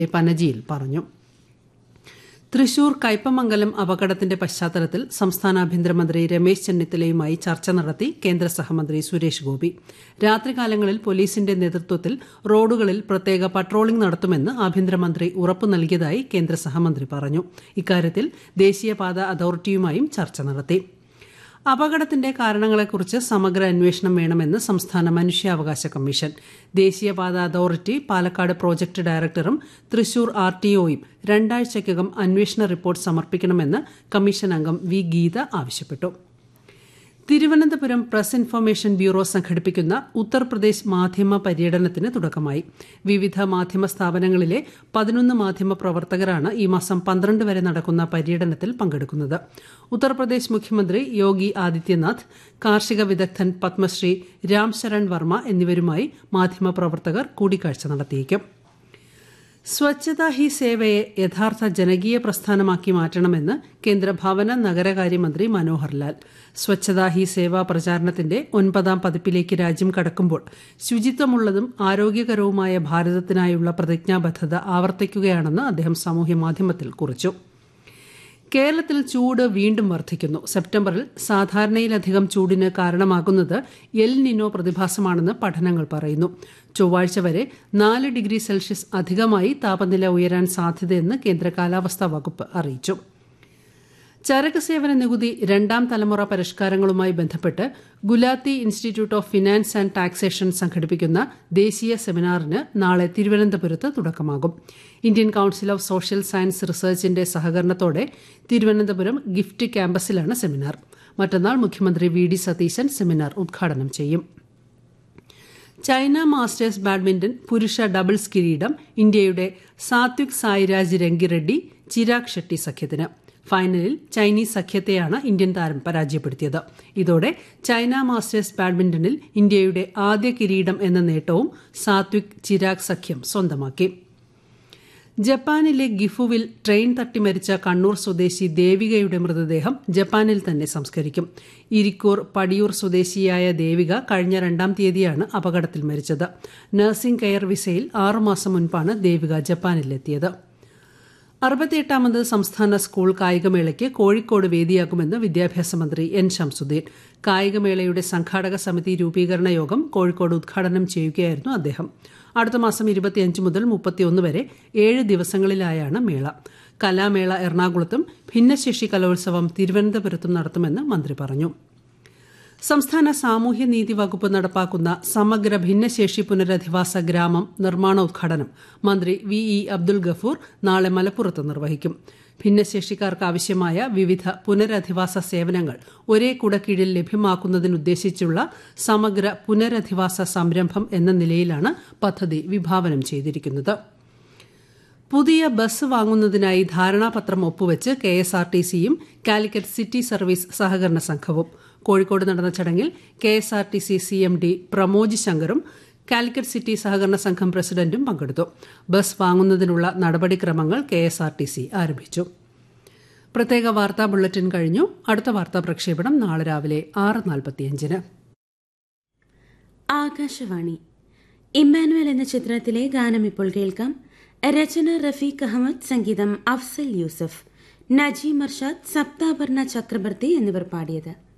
പനജിയിൽ പറഞ്ഞു തൃശൂർ കയ്പമംഗലം അപകടത്തിന്റെ പശ്ചാത്തലത്തിൽ സംസ്ഥാന ആഭ്യന്തരമന്ത്രി രമേശ് ചെന്നിത്തലയുമായി ചർച്ച നടത്തി കേന്ദ്ര സഹമന്ത്രി സുരേഷ് ഗോപി രാത്രികാലങ്ങളിൽ പോലീസിന്റെ നേതൃത്വത്തിൽ റോഡുകളിൽ പ്രത്യേക പട്രോളിംഗ് നടത്തുമെന്ന് ആഭ്യന്തരമന്ത്രി ഉറപ്പു നൽകിയതായി കേന്ദ്ര സഹമന്ത്രി പറഞ്ഞു ഇക്കാര്യത്തിൽ ദേശീയപാത അതോറിറ്റിയുമായും ചർച്ച നടത്തി അപകടത്തിന്റെ കാരണങ്ങളെക്കുറിച്ച് സമഗ്ര അന്വേഷണം വേണമെന്ന് സംസ്ഥാന മനുഷ്യാവകാശ കമ്മീഷൻ ദേശീയപാത അതോറിറ്റി പാലക്കാട് പ്രോജക്ട് ഡയറക്ടറും തൃശൂർ ആർ ടി ഒയും രണ്ടാഴ്ചയ്ക്കകം അന്വേഷണ റിപ്പോർട്ട് സമർപ്പിക്കണമെന്ന് കമ്മീഷൻ അംഗം വി ഗീത ആവശ്യപ്പെട്ടു തിരുവനന്തപുരം പ്രസ് ഇൻഫർമേഷൻ ബ്യൂറോ സംഘടിപ്പിക്കുന്ന ഉത്തർപ്രദേശ് മാധ്യമ പര്യടനത്തിന് തുടക്കമായി വിവിധ മാധ്യമ സ്ഥാപനങ്ങളിലെ പതിനൊന്ന് മാധ്യമ പ്രവർത്തകരാണ് ഈ മാസം പന്ത്രണ്ട് വരെ നടക്കുന്ന പര്യടനത്തിൽ പങ്കെടുക്കുന്നത് ഉത്തർപ്രദേശ് മുഖ്യമന്ത്രി യോഗി ആദിത്യനാഥ് കാർഷിക വിദഗ്ധൻ പത്മശ്രീ രാം ശരൺ വർമ്മ എന്നിവരുമായി മാധ്യമപ്രവർത്തകർ കൂടിക്കാഴ്ച നടത്തിയേക്കും സ്വച്ഛതാ ഹി സേവയെ യഥാർത്ഥ ജനകീയ പ്രസ്ഥാനമാക്കി മാറ്റണമെന്ന് കേന്ദ്ര ഭവന നഗരകാര്യമന്ത്രി മനോഹർ ലാൽ സ്വച്ഛതാ ഹി സേവ പ്രചാരണത്തിന്റെ ഒൻപതാം പതിപ്പിലേക്ക് രാജ്യം കടക്കുമ്പോൾ ശുചിത്വമുള്ളതും ആരോഗ്യകരവുമായ ഭാരതത്തിനായുള്ള പ്രതിജ്ഞാബദ്ധത ആവർത്തിക്കുകയാണെന്ന് അദ്ദേഹം സാമൂഹ്യമാധ്യമത്തിൽ കുറിച്ചു കേരളത്തിൽ ചൂട് വീണ്ടും വർദ്ധിക്കുന്നു സെപ്റ്റംബറിൽ സാധാരണയിലധികം ചൂടിന് കാരണമാകുന്നത് എൽ നിനോ പ്രതിഭാസമാണെന്ന് പഠനങ്ങൾ പറയുന്നു ചൊവ്വാഴ്ച വരെ നാല് ഡിഗ്രി സെൽഷ്യസ് അധികമായി താപനില ഉയരാൻ സാധ്യതയെന്ന് കേന്ദ്ര കാലാവസ്ഥാ വകുപ്പ് അറിയിച്ചു ചരക്ക് സേവന നികുതി രണ്ടാം തലമുറ പരിഷ്കാരങ്ങളുമായി ബന്ധപ്പെട്ട് Gulati institute of finance and taxation സംഘടിപ്പിക്കുന്ന ദേശീയ സെമിനാറിന് നാളെ തിരുവനന്തപുരത്ത് തുടക്കമാകും Indian council of social science റിസർച്ചിന്റെ സഹകരണത്തോടെ തിരുവനന്തപുരം ഗിഫ്റ്റ് ക്യാമ്പസിലാണ് സെമിനാർ മറ്റന്നാൾ മുഖ്യമന്ത്രി വി ഡി സതീശൻ സെമിനാർ ഉദ്ഘാടനം ചെയ്യും ചൈന മാസ്റ്റേഴ്സ് ബാഡ്മിന്റൺ പുരുഷ ഡബിൾസ് കിരീടം ഇന്ത്യയുടെ സാത്വിക് സായിരാജ് രംഗിറെഡ്ഡി ചിരാഗ് ഷെട്ടി സഖ്യത്തിന് ഫൈനലിൽ ചൈനീസ് സഖ്യത്തെയാണ് ഇന്ത്യൻ താരം പരാജയപ്പെടുത്തിയത് ഇതോടെ ചൈന മാസ്റ്റേഴ്സ് ബാഡ്മിന്റണിൽ ഇന്ത്യയുടെ ആദ്യ കിരീടം എന്ന നേട്ടവും സാത്വിക് ചിരാഗ് സഖ്യം സ്വന്തമാക്കി ജപ്പാനിലെ ഗിഫുവിൽ ട്രെയിൻ തട്ടി മരിച്ച കണ്ണൂർ സ്വദേശി ദേവികയുടെ മൃതദേഹം ജപ്പാനിൽ തന്നെ സംസ്കരിക്കും ഇരിക്കൂർ പടിയൂർ സ്വദേശിയായ ദേവിക കഴിഞ്ഞ രണ്ടാം തീയതിയാണ് അപകടത്തിൽ മരിച്ചത് നഴ്സിംഗ് കെയർ വിസയിൽ ആറുമാസം മുൻപാണ് ദേവിക ജപ്പാനിലെത്തിയത് അറുപത്തിയെട്ടാമത് സംസ്ഥാന സ്കൂൾ കായികമേളയ്ക്ക് കോഴിക്കോട് വേദിയാകുമെന്ന് വിദ്യാഭ്യാസ മന്ത്രി എൻ ശംസുദ്ദീൻ കായികമേളയുടെ സംഘാടക സമിതി രൂപീകരണ യോഗം കോഴിക്കോട് ഉദ്ഘാടനം ചെയ്യുകയായിരുന്നു അദ്ദേഹം അടുത്ത മാസം ഇരുപത്തിയഞ്ച് മുതൽ മുപ്പത്തിയൊന്ന് വരെ ഏഴ് ദിവസങ്ങളിലായാണ് മേള കലാമേള എറണാകുളത്തും ഭിന്നശേഷി കലോത്സവം തിരുവനന്തപുരത്തും നടത്തുമെന്ന് മന്ത്രി പറഞ്ഞു സംസ്ഥാന സാമൂഹ്യനീതി വകുപ്പ് നടപ്പാക്കുന്ന സമഗ്ര ഭിന്നശേഷി പുനരധിവാസ ഗ്രാമം നിർമ്മാണോദ്ഘാടനം മന്ത്രി വി ഇ അബ്ദുൽ ഗഫൂർ നാളെ മലപ്പുറത്ത് നിർവഹിക്കും ഭിന്നശേഷിക്കാർക്ക് ആവശ്യമായ വിവിധ പുനരധിവാസ സേവനങ്ങൾ ഒരേ കുടക്കീഴിൽ ലഭ്യമാക്കുന്നതിനുദ്ദേശിച്ചുള്ള സമഗ്ര പുനരധിവാസ സംരംഭം എന്ന നിലയിലാണ് പദ്ധതി വിഭാവനം ചെയ്തിരിക്കുന്നത് പുതിയ ബസ് വാങ്ങുന്നതിനായി ധാരണാപത്രം ഒപ്പുവെച്ച് കെ എസ് ആർ ടി സിയും കാലിക്കറ്റ് സിറ്റി സർവീസ് സഹകരണ സംഘവും കോഴിക്കോട് നടന്ന ചടങ്ങിൽ K S R T C C M D Pramoj ശങ്കറും കാലിക്കറ്റ് സിറ്റി സഹകരണ സംഘം പ്രസിഡന്റും പങ്കെടുത്തു ബസ് വാങ്ങുന്നതിനുള്ള നടപടിക്രമങ്ങൾ K S R T C ആരംഭിച്ചു പ്രത്യേക വാർത്താ ബുള്ളറ്റിൻ കഴിഞ്ഞു അടുത്ത വാർത്താ പ്രക്ഷേപണം നാളെ രാവിലെ ആറ് നാൽപ്പത്തിയഞ്ചിന് ആകാശവാണി ഇമ്മാനുവൽ എന്ന ചിത്രത്തിലെ ഗാനം ഇപ്പോൾ കേൾക്കാം രചന റഫീഖ് അഹമ്മദ് സംഗീതം അഫ്സൽ യൂസഫ് നജീം അർഷാദ് സപ്താപർണ ചക്രവർത്തി എന്നിവർ പാടിയത്